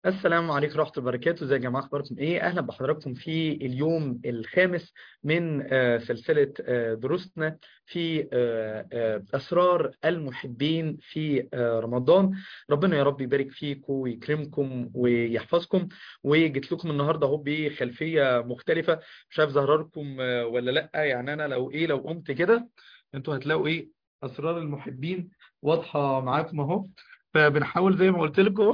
السلام عليكم ورحمة الله وبركاته ازي يا جماعة اخباركم ايه اهلا بحضراتكم في اليوم الخامس من آه، سلسلة آه، دروسنا في آه، آه، اسرار المحبين في آه، رمضان ربنا يا رب يبارك فيكم ويكرمكم ويحفظكم وجيت لكم النهارده اهو بخلفية مختلفة مش عارف ظهر لكم آه، ولا لا يعني انا لو ايه لو قمت كده انتوا هتلاقوا ايه اسرار المحبين واضحة معاكم اهو فبنحاول زي ما قلت لكم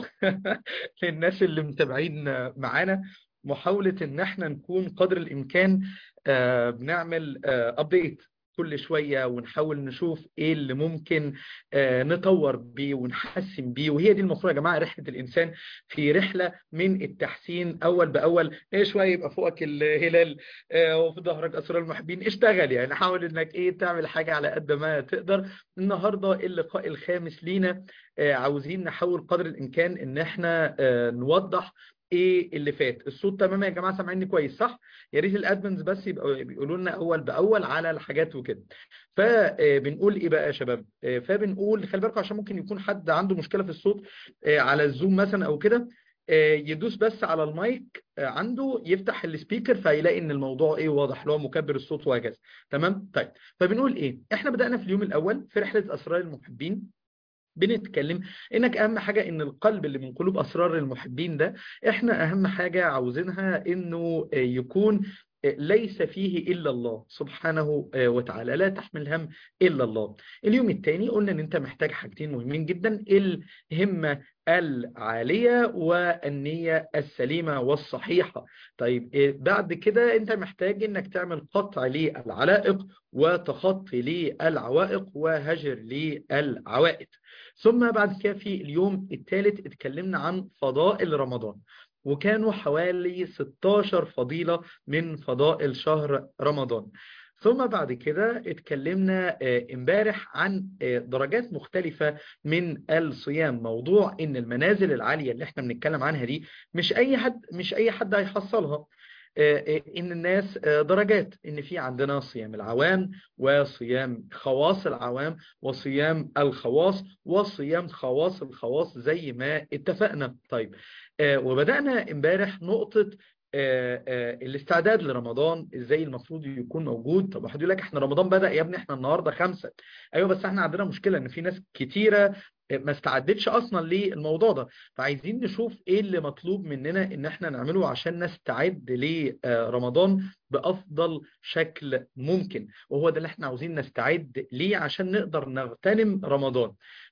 للناس اللي متابعين معانا محاولة ان احنا نكون قدر الامكان آه، بنعمل ابديت كل شوية ونحاول نشوف ايه اللي ممكن آه، نطور بيه ونحسن بيه وهي دي المفروض يا جماعة رحلة الانسان في رحلة من التحسين اول باول ايه شوية يبقى فوقك الهلال آه، وفي ظهرك اسرار المحبين اشتغل يعني حاول انك ايه تعمل حاجة على قد ما تقدر النهاردة اللقاء الخامس لينا آه، عاوزين نحاول قدر الامكان ان احنا آه، نوضح ايه اللي فات الصوت تمام يا جماعه سامعيني كويس صح يا ريت الادمنز بس يبقوا بيقولوا لنا اول باول على الحاجات وكده فبنقول ايه بقى يا شباب آه، فبنقول خلي بالكم عشان ممكن يكون حد عنده مشكله في الصوت آه، على الزوم مثلا او كده آه، يدوس بس على المايك آه، عنده يفتح السبيكر فيلاقي ان الموضوع ايه واضح اللي هو مكبر الصوت وهكذا تمام طيب فبنقول ايه احنا بدأنا في اليوم الاول في رحله اسرار المحبين بنتكلم انك اهم حاجة ان القلب اللي من قلوب اسرار المحبين ده احنا اهم حاجة عاوزينها انه يكون ليس فيه الا الله سبحانه وتعالى لا تحمل هم الا الله اليوم الثاني قلنا ان انت محتاج حاجتين مهمين جدا الهمة العالية والنية السليمة والصحيحة طيب إيه بعد كده انت محتاج انك تعمل قطع للعلائق وتخطي للعوائق وهجر للعوائد ثم بعد كده في اليوم الثالث اتكلمنا عن فضائل رمضان وكانوا حوالي 16 فضيلة من فضائل شهر رمضان ثم بعد كده اتكلمنا آه، امبارح عن آه، درجات مختلفة من الصيام موضوع ان المنازل العالية اللي احنا بنتكلم عنها دي مش اي حد مش اي حد هيحصلها آه، آه، ان الناس آه، درجات ان في عندنا صيام العوام وصيام خواص العوام وصيام الخواص وصيام خواص الخواص زي ما اتفقنا طيب آه، وبدأنا امبارح نقطة آه، آه، الاستعداد لرمضان ازاي المفروض يكون موجود طب واحد يقول لك احنا رمضان بدأ يا ابني احنا النهارده خمسة ايوه بس احنا عندنا مشكلة ان في ناس كتيرة ما استعدتش اصلا للموضوع ده فعايزين نشوف ايه اللي مطلوب مننا ان احنا نعمله عشان نستعد لرمضان بافضل شكل ممكن وهو ده اللي احنا عاوزين نستعد ليه عشان نقدر نغتنم رمضان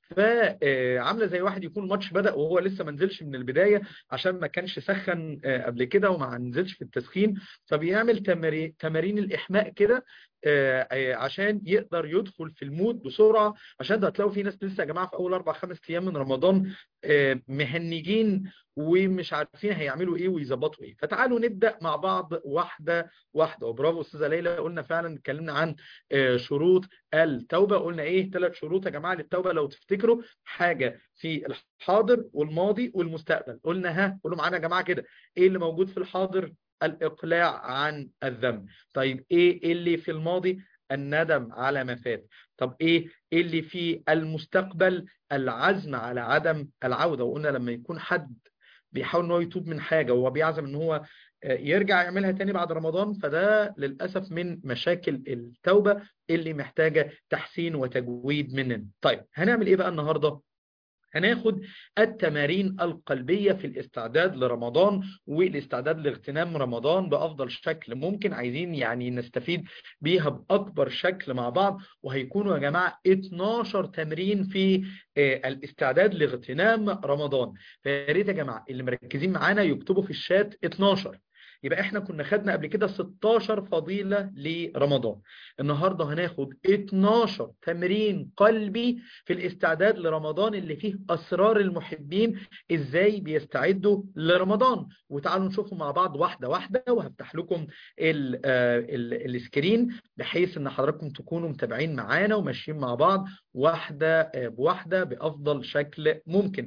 فعامله زي واحد يكون ماتش بدأ وهو لسه ما نزلش من البداية عشان ما كانش سخن آه، قبل كده وما نزلش في التسخين فبيعمل تمارين تمارين الإحماء كده آه، آه، عشان يقدر يدخل في المود بسرعة عشان ده هتلاقوا في ناس لسه يا جماعة في أول أربع خمس أيام من رمضان آه، مهنجين ومش عارفين هيعملوا إيه ويظبطوا إيه فتعالوا نبدأ مع بعض واحدة واحدة وبرافو أستاذة ليلى قلنا فعلا اتكلمنا عن آه، شروط التوبة قلنا ايه ثلاث شروط يا جماعة للتوبة لو تفتكروا حاجة في الحاضر والماضي والمستقبل قلنا ها قولوا معانا يا جماعة كده ايه اللي موجود في الحاضر الإقلاع عن الذنب طيب ايه اللي في الماضي الندم على ما فات طب ايه اللي في المستقبل العزم على عدم العودة وقلنا لما يكون حد بيحاول ان هو يتوب من حاجة وهو بيعزم ان هو يرجع يعملها تاني بعد رمضان فده للأسف من مشاكل التوبة اللي محتاجة تحسين وتجويد مننا طيب هنعمل ايه بقى النهاردة هناخد التمارين القلبية في الاستعداد لرمضان والاستعداد لاغتنام رمضان بأفضل شكل ممكن عايزين يعني نستفيد بيها بأكبر شكل مع بعض وهيكونوا يا جماعة 12 تمرين في آه، الاستعداد لاغتنام رمضان فيا ريت يا جماعة اللي مركزين معانا يكتبوا في الشات 12 يبقى احنا كنا خدنا قبل كده 16 فضيلة لرمضان النهاردة هناخد 12 تمرين قلبي في الاستعداد لرمضان اللي فيه أسرار المحبين ازاي بيستعدوا لرمضان وتعالوا نشوفهم مع بعض واحدة واحدة وهفتح لكم ال ال السكرين بحيث ان حضراتكم تكونوا متابعين معانا وماشيين مع بعض واحدة بواحدة بأفضل شكل ممكن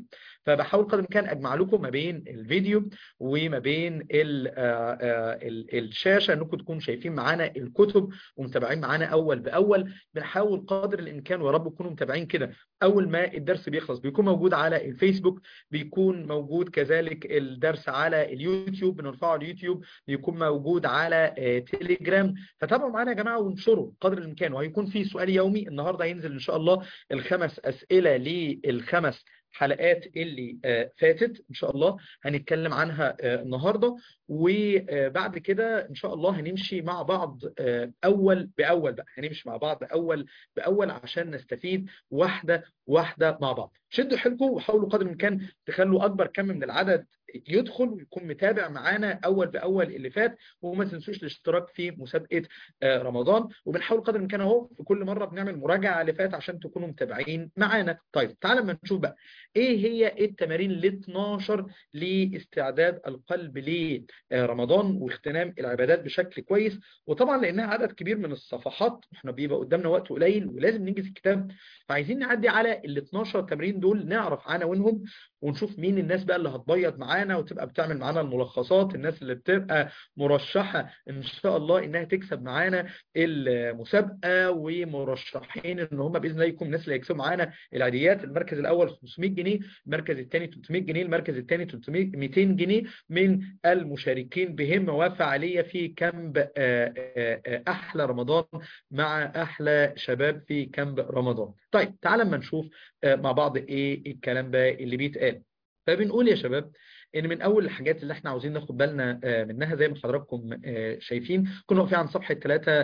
فبحاول قدر الامكان اجمع لكم ما بين الفيديو وما بين ال ال الشاشه انكم تكونوا شايفين معانا الكتب ومتابعين معانا اول باول بنحاول قدر الامكان ويا رب تكونوا متابعين كده اول ما الدرس بيخلص بيكون موجود على الفيسبوك بيكون موجود كذلك الدرس على اليوتيوب بنرفعه على اليوتيوب بيكون موجود على تليجرام فتابعوا معانا يا جماعه وانشروا قدر الامكان وهيكون في سؤال يومي النهارده هينزل ان شاء الله الخمس اسئله للخمس حلقات اللي فاتت ان شاء الله هنتكلم عنها النهارده وبعد كده ان شاء الله هنمشي مع بعض اول باول بقى هنمشي مع بعض اول باول عشان نستفيد واحده واحده مع بعض شدوا حيلكم وحاولوا قدر الامكان تخلوا اكبر كم من العدد يدخل ويكون متابع معانا اول باول اللي فات وما تنسوش الاشتراك في مسابقه رمضان وبنحاول قدر الامكان اهو في كل مره بنعمل مراجعه اللي فات عشان تكونوا متابعين معانا طيب تعالى ما نشوف بقى ايه هي التمارين ال 12 لاستعداد القلب لرمضان واغتنام العبادات بشكل كويس وطبعا لانها عدد كبير من الصفحات احنا بيبقى قدامنا وقت قليل ولازم ننجز الكتاب فعايزين نعدي على ال 12 تمرين دول نعرف عناوينهم ونشوف مين الناس بقى اللي هتبيض معانا وتبقى بتعمل معانا الملخصات الناس اللي بتبقى مرشحة ان شاء الله انها تكسب معانا المسابقة ومرشحين ان هم باذن الله يكونوا الناس اللي هيكسبوا معانا العاديات المركز الاول 500 جنيه المركز الثاني 300 جنيه المركز الثاني 300 200 جنيه من المشاركين بهمة وفعالية في كامب احلى رمضان مع احلى شباب في كامب رمضان طيب تعال اما نشوف مع بعض ايه الكلام ده اللي بيتقال فبنقول يا شباب ان من اول الحاجات اللي احنا عاوزين ناخد بالنا منها زي ما حضراتكم شايفين كنا واقفين عن صفحه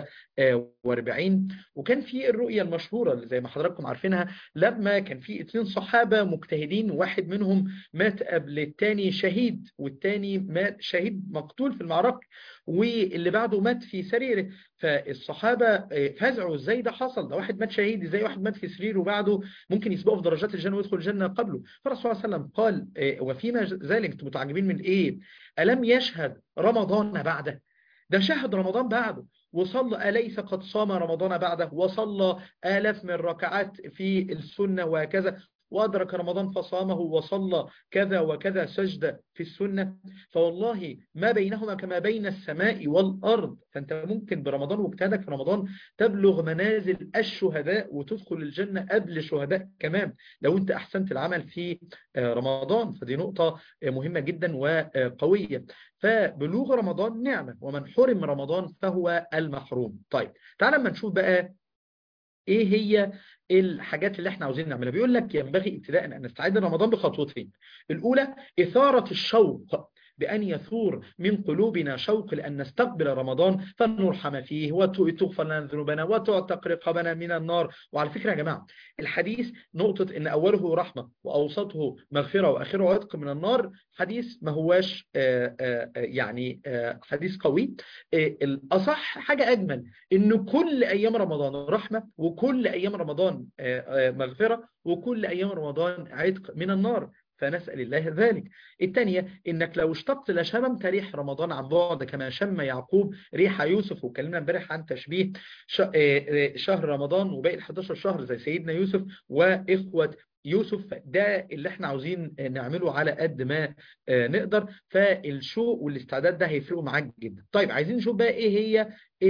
43 وكان في الرؤيه المشهوره اللي زي ما حضراتكم عارفينها لما كان في اثنين صحابه مجتهدين واحد منهم مات قبل الثاني شهيد والثاني مات شهيد مقتول في المعركه واللي بعده مات في سريره فالصحابه فزعوا ازاي ده حصل ده واحد مات شهيد ازاي واحد مات في سريره وبعده ممكن يسبقه في درجات الجنه ويدخل الجنه قبله فالرسول صلى الله عليه وسلم قال وفيما ذلك انتم متعجبين من ايه الم يشهد رمضان بعده ده شهد رمضان بعده وصلى أليس قد صام رمضان بعده وصلى آلاف من الركعات في السنة وهكذا وأدرك رمضان فصامه وصلى كذا وكذا سجدة في السنة فوالله ما بينهما كما بين السماء والأرض فأنت ممكن برمضان واجتهادك في رمضان تبلغ منازل الشهداء وتدخل الجنة قبل الشهداء كمان لو أنت أحسنت العمل في رمضان فدي نقطة مهمة جدا وقوية فبلوغ رمضان نعمة ومن حرم رمضان فهو المحروم طيب تعال لما نشوف بقى ايه هي الحاجات اللي احنا عاوزين نعملها بيقول لك ينبغي ابتداء ان نستعد لرمضان بخطوتين الاولى اثاره الشوق بأن يثور من قلوبنا شوق لأن نستقبل رمضان فنرحم فيه وتغفر لنا ذنوبنا وتعتق رقابنا من النار وعلى فكرة يا جماعة الحديث نقطة أن أوله رحمة وأوسطه مغفرة وآخره عتق من النار حديث ما هواش آآ آآ يعني آآ حديث قوي الأصح حاجة أجمل أن كل أيام رمضان رحمة وكل أيام رمضان مغفرة وكل أيام رمضان عتق من النار فنسأل الله ذلك الثانية إنك لو اشتقت لشممت ريح رمضان عن بعد كما شم يعقوب ريح يوسف وكلمنا امبارح عن تشبيه شهر رمضان وباقي ال 11 شهر زي سيدنا يوسف وإخوة يوسف ده اللي احنا عاوزين نعمله على قد ما نقدر فالشوق والاستعداد ده هيفرقوا معاك جدا طيب عايزين نشوف بقى ايه هي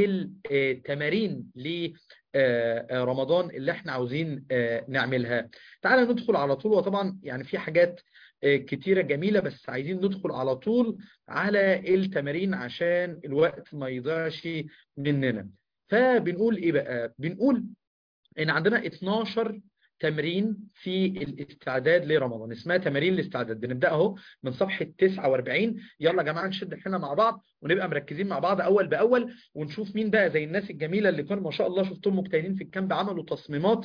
التمارين ل رمضان اللي احنا عاوزين نعملها تعال ندخل على طول وطبعا يعني في حاجات كتيرة جميلة بس عايزين ندخل على طول على التمارين عشان الوقت ما يضيعش مننا فبنقول ايه بقى بنقول ان عندنا 12 تمرين في الاستعداد لرمضان اسمها تمارين الاستعداد بنبدا اهو من صفحه 49 يلا يا جماعه نشد حيلنا مع بعض ونبقى مركزين مع بعض اول باول ونشوف مين بقى زي الناس الجميله اللي كانوا ما شاء الله شفتهم مجتهدين في الكامب عملوا تصميمات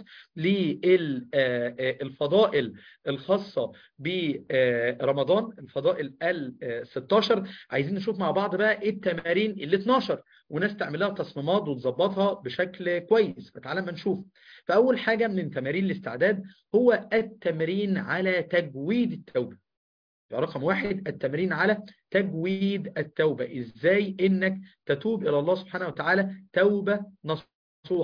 للفضائل الخاصه برمضان الفضائل ال 16 عايزين نشوف مع بعض بقى ايه التمارين ال 12 وناس تعملها تصميمات وتظبطها بشكل كويس فتعالى ما نشوف فاول حاجه من تمارين الاستعداد هو التمرين على تجويد التوبه رقم واحد التمرين على تجويد التوبة ازاي انك تتوب الى الله سبحانه وتعالى توبة نصوحة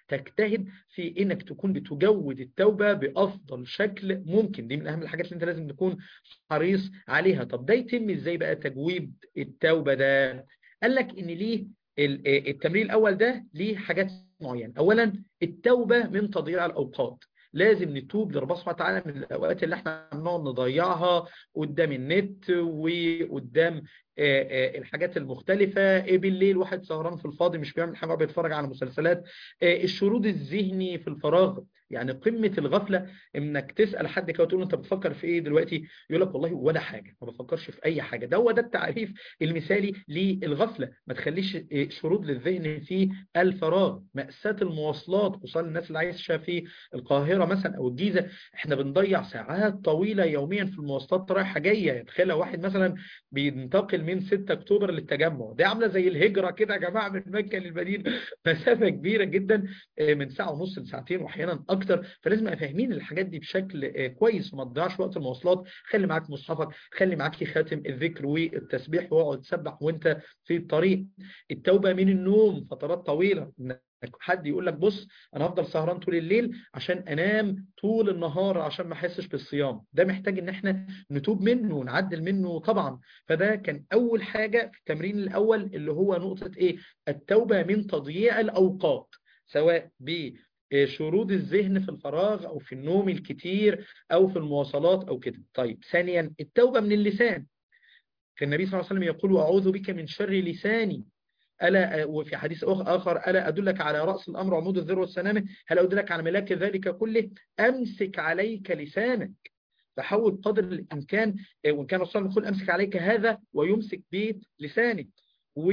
تجتهد في انك تكون بتجود التوبة بافضل شكل ممكن دي من اهم الحاجات اللي انت لازم تكون حريص عليها طب ده يتم ازاي بقى تجويد التوبة ده قال لك ان ليه التمرين الاول ده ليه حاجات معينة اولا التوبة من تضييع الاوقات لازم نتوب لربنا سبحانه وتعالى من الاوقات اللي احنا بنقعد نضيعها قدام النت وقدام الحاجات المختلفة بالليل واحد سهران في الفاضي مش بيعمل حاجة بيتفرج على مسلسلات الشرود الذهني في الفراغ يعني قمة الغفلة انك تسأل حد كده وتقول له انت بتفكر في ايه دلوقتي يقول لك والله ولا حاجة ما بفكرش في اي حاجة ده هو ده التعريف المثالي للغفلة ما تخليش شرود للذهن في الفراغ مأساة المواصلات خصوصا الناس اللي عايشة في القاهرة مثلا او الجيزة احنا بنضيع ساعات طويلة يوميا في المواصلات رايحة جاية تخيل واحد مثلا بينتقل من 6 اكتوبر للتجمع دي عاملة زي الهجرة كده يا جماعة من مكة للمدينة مسافة كبيرة جدا من ساعة ونص لساعتين واحيانا اكتر فلازم نبقى فاهمين الحاجات دي بشكل كويس وما تضيعش وقت المواصلات خلي معاك مصحفك خلي معاك خاتم الذكر والتسبيح واقعد تسبح وانت في الطريق التوبة من النوم فترات طويلة حد يقول لك بص انا هفضل سهران طول الليل عشان انام طول النهار عشان ما احسش بالصيام ده محتاج ان احنا نتوب منه ونعدل منه طبعا فده كان اول حاجة في التمرين الاول اللي هو نقطة ايه التوبة من تضييع الاوقات سواء ب شرود الذهن في الفراغ أو في النوم الكتير أو في المواصلات أو كده طيب ثانيا التوبة من اللسان كان النبي صلى الله عليه وسلم يقول أعوذ بك من شر لساني ألا وفي حديث آخر ألا أدلك على رأس الأمر عمود الذر والسنامة هل أدلك على ملاك ذلك كله أمسك عليك لسانك فحاول قدر الإمكان وإن كان الرسول يقول أمسك عليك هذا ويمسك بيت لسانك و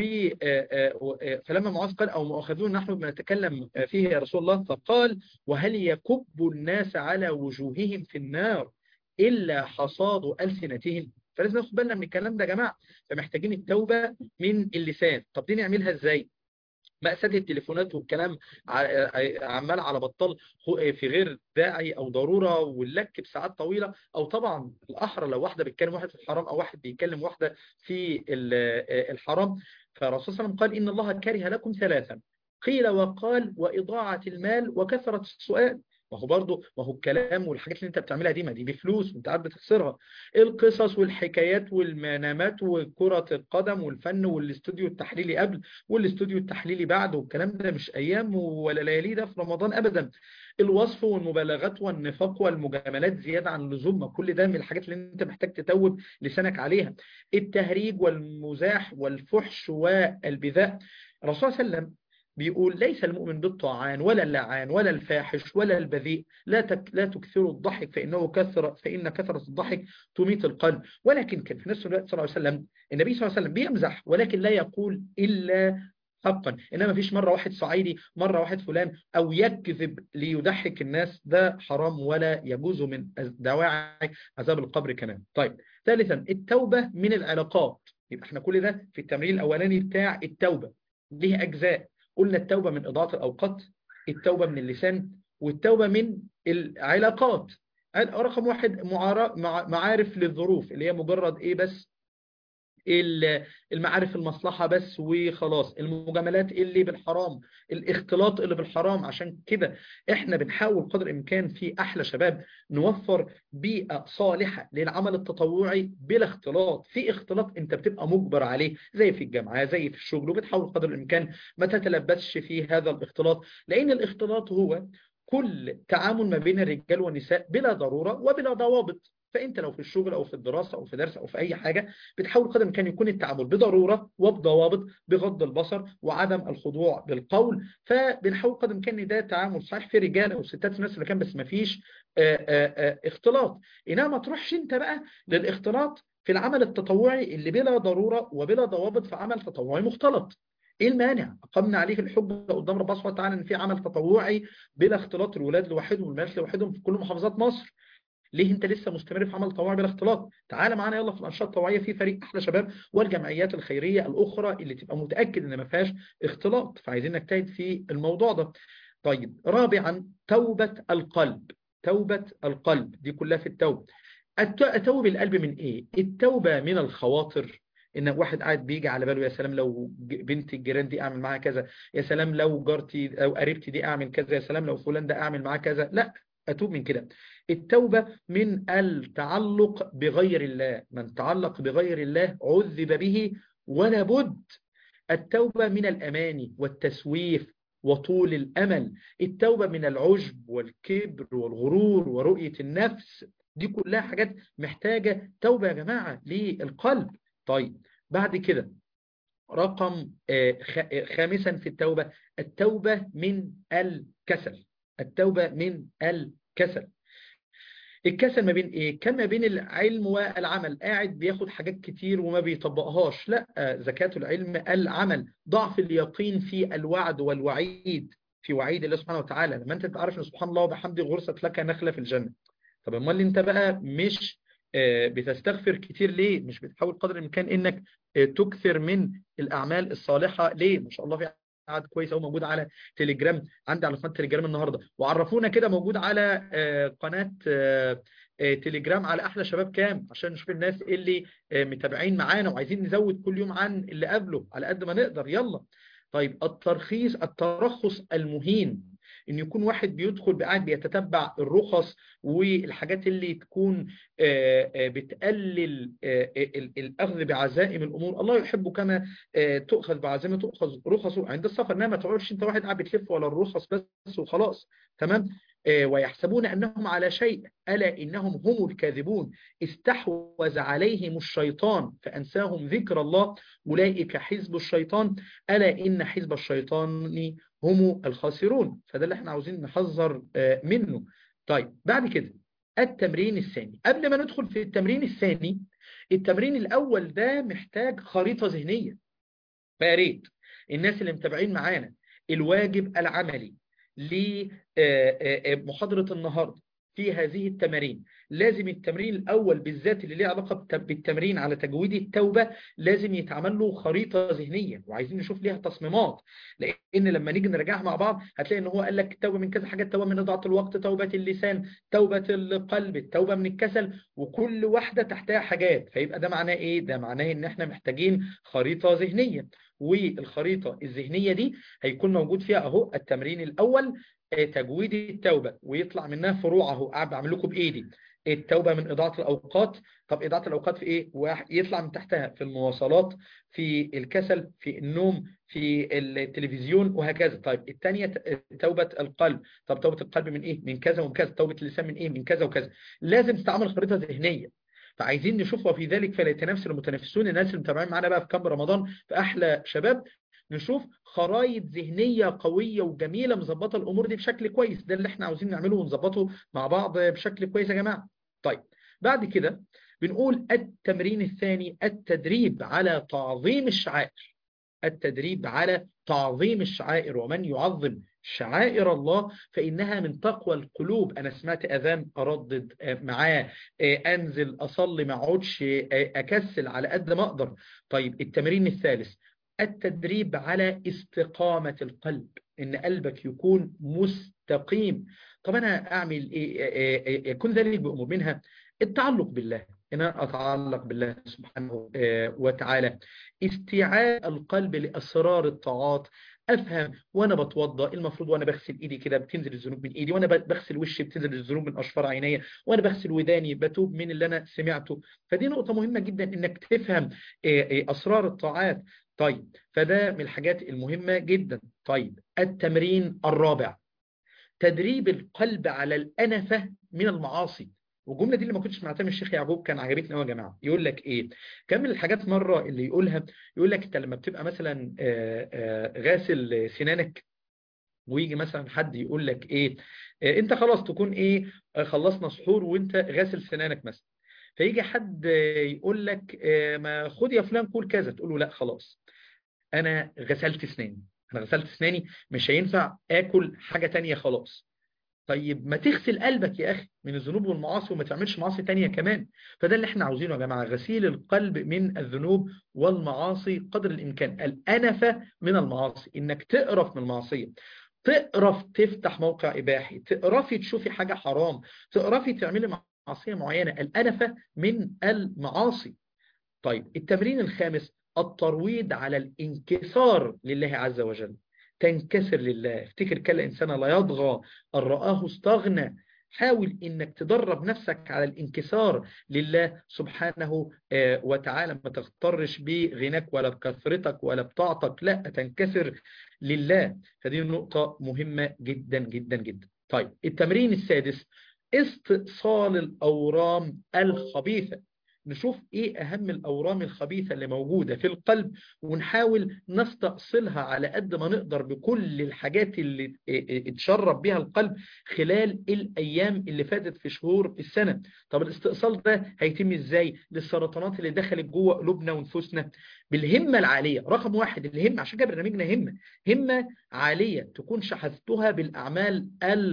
فلما معاذ قال أو مؤاخذون نحن بنتكلم فيه يا رسول الله فقال وهل يكب الناس على وجوههم في النار إلا حصاد ألسنتهم فلازم ناخد بالنا من الكلام ده يا جماعة فمحتاجين التوبة من اللسان طب دي نعملها ازاي مأساة التليفونات والكلام عمال على بطال في غير داعي أو ضرورة واللك بساعات طويلة أو طبعا الأحرى لو واحدة بيتكلم واحد في الحرام أو واحد بيكلم واحدة في الحرام فالرسول صلى الله عليه وسلم قال إن الله كره لكم ثلاثا قيل وقال وإضاعة المال وكثرة السؤال ما هو برضه ما هو الكلام والحاجات اللي انت بتعملها دي ما دي بفلوس وانت قاعد بتخسرها القصص والحكايات والمنامات وكرة القدم والفن والاستوديو التحليلي قبل والاستوديو التحليلي بعد والكلام ده مش ايام ولا ليالي ده في رمضان ابدا الوصف والمبالغات والنفاق والمجاملات زيادة عن اللزوم كل ده من الحاجات اللي انت محتاج تتوب لسانك عليها التهريج والمزاح والفحش والبذاء الرسول صلى الله عليه وسلم بيقول ليس المؤمن بالطاعان ولا اللعان ولا الفاحش ولا البذيء لا تك لا تكثروا الضحك فإنه كثر فإن كثرة الضحك تميت القلب ولكن كان في نفس الوقت صلى الله عليه وسلم النبي صلى الله عليه وسلم بيمزح ولكن لا يقول إلا حقا إنما فيش مرة واحد صعيدي مرة واحد فلان أو يكذب ليضحك الناس ده حرام ولا يجوز من دواعي عذاب القبر كمان طيب ثالثا التوبة من العلاقات يبقى احنا كل ده في التمرين الأولاني بتاع التوبة ليه أجزاء قلنا التوبة من إضاعة الأوقات التوبة من اللسان والتوبة من العلاقات رقم واحد معارف للظروف اللي هي مجرد إيه بس المعارف المصلحة بس وخلاص المجاملات اللي بالحرام الاختلاط اللي بالحرام عشان كده احنا بنحاول قدر الامكان في احلى شباب نوفر بيئة صالحة للعمل التطوعي بلا اختلاط في اختلاط انت بتبقى مجبر عليه زي في الجامعة زي في الشغل وبتحاول قدر الامكان ما تتلبسش في هذا الاختلاط لان الاختلاط هو كل تعامل ما بين الرجال والنساء بلا ضرورة وبلا ضوابط فانت لو في الشغل او في الدراسة او في درس او في اي حاجة بتحاول قدر الامكان يكون التعامل بضرورة وبضوابط بغض البصر وعدم الخضوع بالقول فبنحاول قدر الامكان ان ده تعامل صحيح في رجال او ستات في نفس المكان بس ما فيش اختلاط انما ما تروحش انت بقى للاختلاط في العمل التطوعي اللي بلا ضرورة وبلا ضوابط في عمل تطوعي مختلط ايه المانع اقمنا عليه الحب قدام ربنا سبحانه وتعالى ان في عمل تطوعي بلا اختلاط الولاد لوحدهم والبنات لوحدهم في كل محافظات مصر ليه انت لسه مستمر في عمل تطوعي بلا اختلاط تعال معانا يلا في الانشطه التطوعيه في فريق احلى شباب والجمعيات الخيريه الاخرى اللي تبقى متاكد ان ما فيهاش اختلاط فعايزين نجتهد في الموضوع ده طيب رابعا توبه القلب توبه القلب دي كلها في التوبه التوبه القلب من ايه التوبه من الخواطر ان واحد قاعد بيجي على باله يا سلام لو بنت الجيران دي اعمل معاها كذا يا سلام لو جارتي او قريبتي دي اعمل كذا يا سلام لو فلان ده اعمل معاه كذا لا اتوب من كده التوبة من التعلق بغير الله من تعلق بغير الله عذب به ولا بد التوبة من الأماني والتسويف وطول الأمل التوبة من العجب والكبر والغرور ورؤية النفس دي كلها حاجات محتاجة توبة يا جماعة للقلب طيب بعد كده رقم خامسا في التوبة التوبة من الكسل التوبة من الكسل الكسل ما بين ايه كان ما بين العلم والعمل قاعد بياخد حاجات كتير وما بيطبقهاش لا زكاة العلم العمل ضعف اليقين في الوعد والوعيد في وعيد الله سبحانه وتعالى لما انت تعرف ان سبحان الله وبحمده غرست لك نخلة في الجنة طب امال انت بقى مش بتستغفر كتير ليه مش بتحاول قدر الامكان انك تكثر من الاعمال الصالحة ليه ما شاء الله في قاعد كويس قوي موجود على تليجرام عندي على قناه تليجرام النهارده وعرفونا كده موجود على قناه تليجرام على احلى شباب كام عشان نشوف الناس اللي متابعين معانا وعايزين نزود كل يوم عن اللي قبله على قد ما نقدر يلا طيب الترخيص الترخص المهين ان يكون واحد بيدخل قاعد بيتتبع الرخص والحاجات اللي تكون بتقلل الاخذ بعزائم الامور الله يحب كما تؤخذ بعزائم تؤخذ رخصه عند السفر انما ما تقعدش انت واحد قاعد بتلف ولا الرخص بس وخلاص تمام ويحسبون انهم على شيء الا انهم هم الكاذبون استحوذ عليهم الشيطان فانساهم ذكر الله اولئك حزب الشيطان الا ان حزب الشيطان هم الخاسرون فده اللي احنا عاوزين نحذر منه طيب بعد كده التمرين الثاني قبل ما ندخل في التمرين الثاني التمرين الاول ده محتاج خريطة ذهنية فياريت الناس اللي متابعين معانا الواجب العملي لمحاضرة النهاردة في هذه التمارين لازم التمرين الأول بالذات اللي ليه علاقة بالتمرين على تجويد التوبة لازم يتعمل له خريطة ذهنية وعايزين نشوف ليها تصميمات لأن لما نيجي نراجعها مع بعض هتلاقي إن هو قال لك التوبة من كذا حاجة التوبة من إضاعة الوقت توبة اللسان توبة القلب التوبة من الكسل وكل واحدة تحتها حاجات فيبقى ده معناه إيه؟ ده معناه إن إحنا محتاجين خريطة ذهنية والخريطة الذهنية دي هيكون موجود فيها أهو التمرين الأول تجويد التوبة ويطلع منها فروع اهو قاعد بعمل لكم بايدي التوبة من إضاعة الأوقات طب إضاعة الأوقات في إيه؟ واحد يطلع من تحتها في المواصلات في الكسل في النوم في التلفزيون وهكذا طيب الثانية توبة القلب طب توبة القلب من إيه؟ من كذا وكذا توبة اللسان من إيه؟ من كذا وكذا لازم تستعمل خريطة ذهنية فعايزين نشوف وفي ذلك فليتنافس المتنافسون الناس اللي متابعين معانا بقى في كام رمضان في أحلى شباب نشوف خرايط ذهنية قوية وجميلة مظبطة الأمور دي بشكل كويس ده اللي احنا عاوزين نعمله ونظبطه مع بعض بشكل كويس يا جماعة طيب بعد كده بنقول التمرين الثاني التدريب على تعظيم الشعائر التدريب على تعظيم الشعائر ومن يعظم شعائر الله فإنها من تقوى القلوب أنا سمعت أذان أردد معاه أنزل أصلي ما اقعدش أكسل على قد ما أقدر طيب التمرين الثالث التدريب على استقامة القلب إن قلبك يكون مستقيم طب أنا أعمل إيه يكون ذلك بأمور منها التعلق بالله إن أنا أتعلق بالله سبحانه وتعالى استيعاب القلب لأسرار الطاعات افهم وانا بتوضى المفروض وانا بغسل ايدي كده بتنزل الذنوب من ايدي وانا بغسل وشي بتنزل الذنوب من اشفار عينيا وانا بغسل وداني بتوب من اللي انا سمعته فدي نقطة مهمة جدا انك تفهم اسرار الطاعات طيب فده من الحاجات المهمة جدا طيب التمرين الرابع تدريب القلب على الأنفة من المعاصي والجملة دي اللي ما كنتش سمعتها من الشيخ يعقوب كان عجبتني قوي يا جماعة يقول لك ايه كان من الحاجات مرة اللي يقولها يقول لك انت لما بتبقى مثلا غاسل سنانك ويجي مثلا حد يقول لك ايه انت خلاص تكون ايه خلصنا سحور وانت غاسل سنانك مثلا فيجي حد يقول لك ما خد يا فلان قول كذا تقول له لا خلاص انا غسلت اسناني انا غسلت اسناني مش هينفع اكل حاجة تانية خلاص طيب ما تغسل قلبك يا اخي من الذنوب والمعاصي وما تعملش معاصي تانية كمان فده اللي احنا عاوزينه يا جماعة غسيل القلب من الذنوب والمعاصي قدر الامكان الانفة من المعاصي انك تقرف من المعصية تقرف تفتح موقع اباحي تقرفي تشوفي حاجة حرام تقرفي تعملي معصية معينة الانفة من المعاصي طيب التمرين الخامس الترويض على الانكسار لله عز وجل تنكسر لله افتكر كلا إنسان لا يطغى أن رآه استغنى حاول انك تدرب نفسك على الانكسار لله سبحانه وتعالى ما تغترش بغناك ولا بكثرتك ولا بطاعتك لا تنكسر لله فدي نقطة مهمة جدا جدا جدا طيب التمرين السادس استئصال الأورام الخبيثة نشوف ايه اهم الاورام الخبيثة اللي موجودة في القلب ونحاول نستأصلها على قد ما نقدر بكل الحاجات اللي اتشرب بها القلب خلال الايام اللي فاتت في شهور السنة طب الاستئصال ده هيتم ازاي للسرطانات اللي دخلت جوه قلوبنا ونفوسنا بالهمة العالية رقم واحد الهمة عشان كده برنامجنا همة همة عالية تكون شحذتها بالاعمال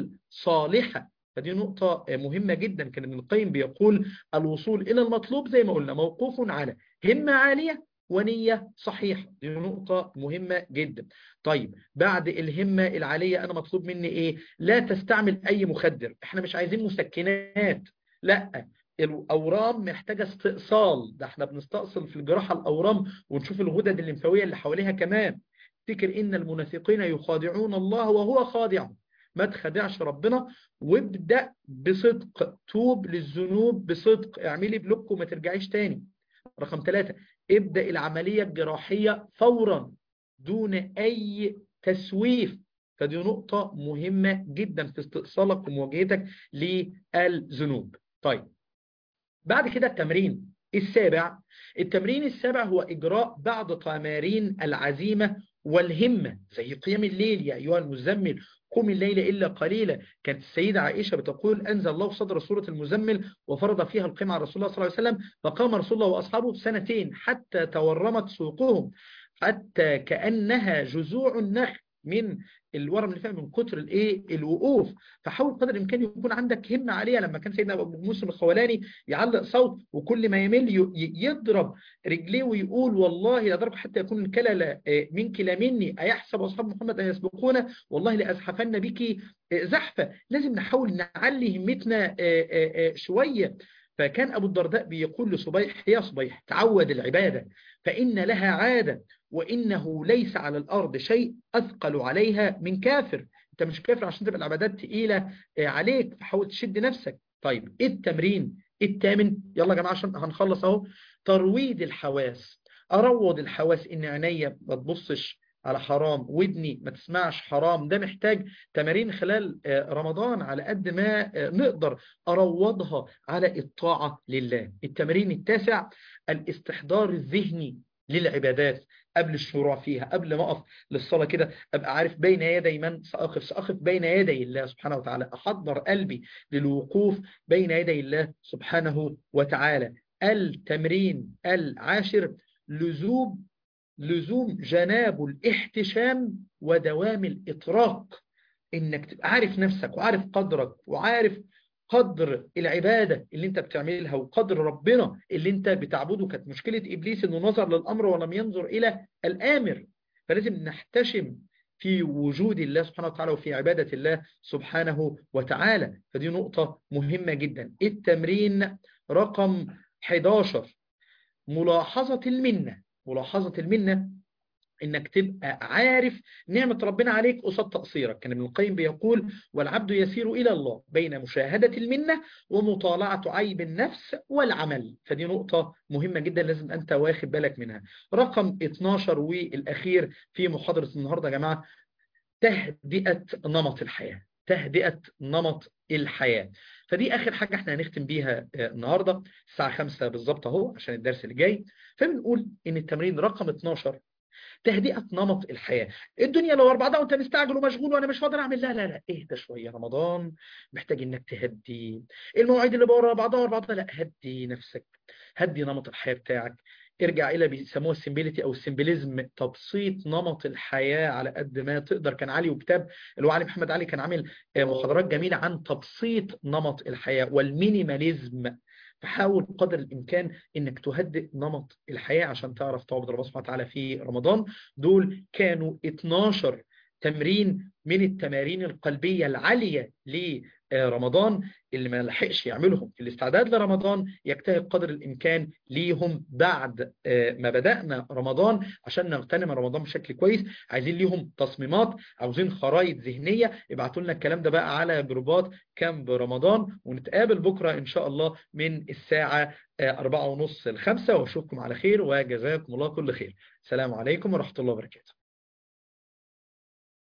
الصالحة فدي نقطة مهمة جدا كان ابن القيم بيقول الوصول إلى المطلوب زي ما قلنا موقوف على همة عالية ونية صحيحة دي نقطة مهمة جدا طيب بعد الهمة العالية أنا مطلوب مني إيه لا تستعمل أي مخدر إحنا مش عايزين مسكنات لا الأورام محتاجة استئصال ده احنا بنستأصل في الجراحة الأورام ونشوف الغدد الليمفاوية اللي حواليها كمان افتكر إن المنافقين يخادعون الله وهو خادعهم ما تخدعش ربنا وابدأ بصدق توب للذنوب بصدق اعملي بلوك وما ترجعيش تاني رقم ثلاثة ابدأ العملية الجراحية فورا دون أي تسويف فدي نقطة مهمة جدا في استئصالك ومواجهتك للذنوب طيب بعد كده التمرين السابع التمرين السابع هو إجراء بعض تمارين العزيمة والهمة زي قيام الليل يا أيها المزمل قم الليل إلا قليلا كانت السيدة عائشة بتقول أنزل الله صدر سورة المزمل وفرض فيها القيم على رسول الله صلى الله عليه وسلم فقام رسول الله وأصحابه سنتين حتى تورمت سوقهم حتى كأنها جذوع النخل من الورم اللي فيها من كتر الايه الوقوف فحاول قدر الامكان يكون عندك همه عاليه لما كان سيدنا ابو موسى الخولاني يعلق صوت وكل ما يمل يضرب رجليه ويقول والله لدرجه حتى يكون الكلى منك لا مني ايحسب اصحاب محمد ان يسبقونا والله لازحفن بك زحفه لازم نحاول نعلي همتنا شويه فكان ابو الدرداء بيقول لصبيح يا صبيح تعود العباده فان لها عاده وإنه ليس على الأرض شيء أثقل عليها من كافر أنت مش كافر عشان تبقى العبادات تقيلة عليك فحاول تشد نفسك طيب إيه التمرين الثامن يلا يا جماعة عشان هنخلص أهو ترويض الحواس أروض الحواس إن عينيا ما تبصش على حرام ودني ما تسمعش حرام ده محتاج تمارين خلال رمضان على قد ما نقدر أروضها على الطاعة لله التمرين التاسع الاستحضار الذهني للعبادات قبل الشروع فيها قبل ما أقف للصلاة كده أبقى عارف بين يدي من سأقف سأقف بين يدي الله سبحانه وتعالى أحضر قلبي للوقوف بين يدي الله سبحانه وتعالى التمرين العاشر لزوم لزوم جناب الاحتشام ودوام الإطراق إنك تبقى عارف نفسك وعارف قدرك وعارف قدر العبادة اللي انت بتعملها وقدر ربنا اللي انت بتعبده كانت مشكلة إبليس انه نظر للأمر ولم ينظر إلى الآمر فلازم نحتشم في وجود الله سبحانه وتعالى وفي عبادة الله سبحانه وتعالى فدي نقطة مهمة جدا التمرين رقم 11 ملاحظة المنة ملاحظة المنة انك تبقى عارف نعمة ربنا عليك قصاد تقصيرك كان ابن القيم بيقول والعبد يسير الى الله بين مشاهدة المنة ومطالعة عيب النفس والعمل فدي نقطة مهمة جدا لازم انت واخد بالك منها رقم 12 والاخير في محاضرة النهاردة يا جماعة تهدئة نمط الحياة تهدئة نمط الحياة فدي آخر حاجة احنا هنختم بيها النهاردة الساعة 5 بالظبط اهو عشان الدرس اللي جاي فبنقول ان التمرين رقم 12 تهدئة نمط الحياة الدنيا لو بعضها وانت مستعجل ومشغول وانا مش فاضي اعمل لا لا لا اهدى شوية رمضان محتاج انك تهدي المواعيد اللي ورا بعضها ورا بعضها لا هدي نفسك هدي نمط الحياة بتاعك ارجع الى بيسموها السيمبيليتي او السيمبليزم تبسيط نمط الحياة على قد ما تقدر كان علي وكتاب اللي هو علي محمد علي كان عامل محاضرات جميلة عن تبسيط نمط الحياة والمينيماليزم فحاول قدر الإمكان إنك تهدئ نمط الحياة عشان تعرف تعبد ربنا سبحانه وتعالى في رمضان دول كانوا 12 تمرين من التمارين القلبية العالية لرمضان اللي ما لحقش يعملهم في الاستعداد لرمضان يجتهد قدر الإمكان ليهم بعد ما بدأنا رمضان عشان نغتنم رمضان بشكل كويس عايزين ليهم تصميمات عاوزين خرائط ذهنية ابعتوا لنا الكلام ده بقى على جروبات كامب رمضان ونتقابل بكرة إن شاء الله من الساعة أربعة ونص الخمسة وأشوفكم على خير وجزاكم الله كل خير السلام عليكم ورحمة الله وبركاته